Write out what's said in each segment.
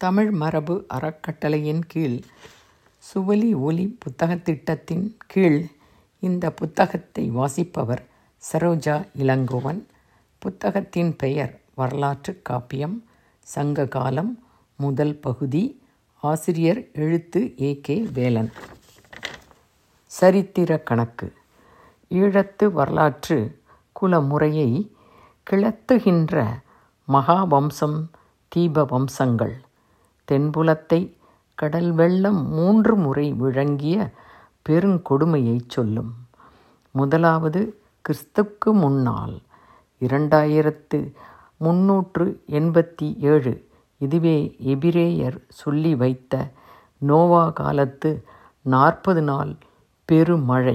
தமிழ் மரபு அறக்கட்டளையின் கீழ் சுவலி ஒலி புத்தகத் திட்டத்தின் கீழ் இந்த புத்தகத்தை வாசிப்பவர் சரோஜா இளங்கோவன் புத்தகத்தின் பெயர் வரலாற்றுக் காப்பியம் சங்க காலம் முதல் பகுதி ஆசிரியர் எழுத்து ஏ கே வேலன் சரித்திர கணக்கு ஈழத்து வரலாற்று குலமுறையை கிளத்துகின்ற மகாவம்சம் தீப வம்சங்கள் தென்புலத்தை கடல் வெள்ளம் மூன்று முறை விழுங்கிய பெருங்கொடுமையைச் சொல்லும் முதலாவது கிறிஸ்துக்கு முன்னால் இரண்டாயிரத்து முன்னூற்று எண்பத்தி ஏழு இதுவே எபிரேயர் சொல்லி வைத்த நோவா காலத்து நாற்பது நாள் பெருமழை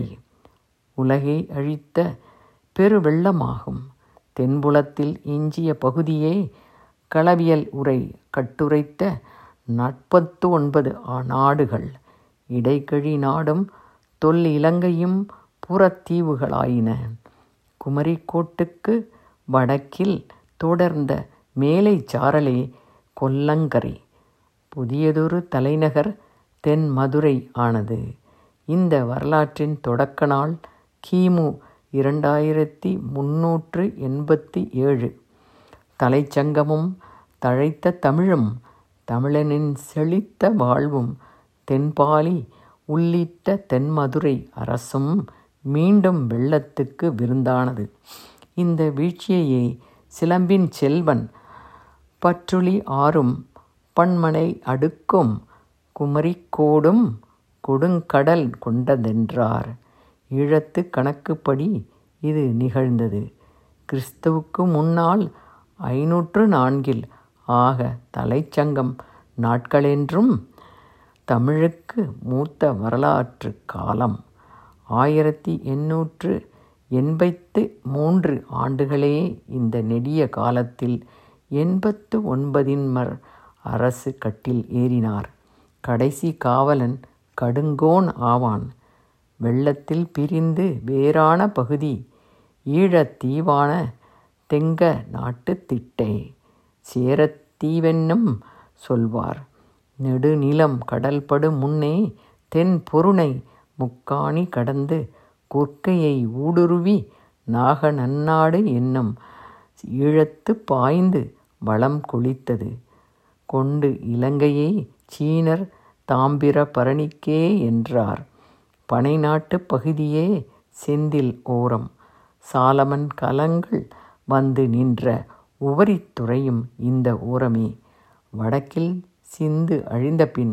உலகை அழித்த பெருவெள்ளமாகும் தென்புலத்தில் எஞ்சிய பகுதியே களவியல் உரை கட்டுரைத்த நாற்பத்து ஒன்பது நாடுகள் இடைக்கழி நாடும் தொல் இலங்கையும் புறத்தீவுகளாயின குமரிக்கோட்டுக்கு வடக்கில் தொடர்ந்த மேலை சாரலே கொல்லங்கரை புதியதொரு தலைநகர் தென் மதுரை ஆனது இந்த வரலாற்றின் தொடக்க நாள் கிமு இரண்டாயிரத்தி முன்னூற்று எண்பத்தி ஏழு தலைச்சங்கமும் தழைத்த தமிழும் தமிழனின் செழித்த வாழ்வும் தென்பாலி உள்ளிட்ட தென்மதுரை அரசும் மீண்டும் வெள்ளத்துக்கு விருந்தானது இந்த வீழ்ச்சியையே சிலம்பின் செல்வன் பற்றுளி ஆறும் பன்மனை அடுக்கும் குமரிக்கோடும் கொடுங்கடல் கொண்டதென்றார் ஈழத்து கணக்குப்படி இது நிகழ்ந்தது கிறிஸ்துவுக்கு முன்னால் ஐநூற்று நான்கில் ஆக தலைச்சங்கம் நாட்களென்றும் தமிழுக்கு மூத்த வரலாற்று காலம் ஆயிரத்தி எண்ணூற்று எண்பத்து மூன்று ஆண்டுகளே இந்த நெடிய காலத்தில் எண்பத்து ஒன்பதின் மர் அரசு கட்டில் ஏறினார் கடைசி காவலன் கடுங்கோன் ஆவான் வெள்ளத்தில் பிரிந்து வேறான பகுதி ஈழத்தீவான தெங்க நாட்டு திட்டை சேரத்தீவென்னும் சொல்வார் நெடுநிலம் கடல்படு முன்னே தென் பொருணை முக்காணி கடந்து கொற்கையை ஊடுருவி நாக நன்னாடு என்னும் ஈழத்து பாய்ந்து வளம் கொளித்தது கொண்டு இலங்கையை சீனர் தாம்பிர பரணிக்கே என்றார் பனை நாட்டு பகுதியே செந்தில் ஓரம் சாலமன் கலங்கள் வந்து நின்ற உவரித்துறையும் இந்த ஓரமே வடக்கில் சிந்து அழிந்தபின்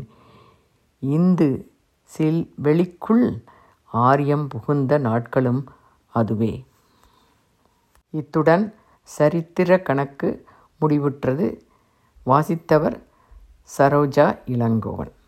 இந்து செல் வெளிக்குள் ஆரியம் புகுந்த நாட்களும் அதுவே இத்துடன் சரித்திர கணக்கு முடிவுற்றது வாசித்தவர் சரோஜா இளங்கோவன்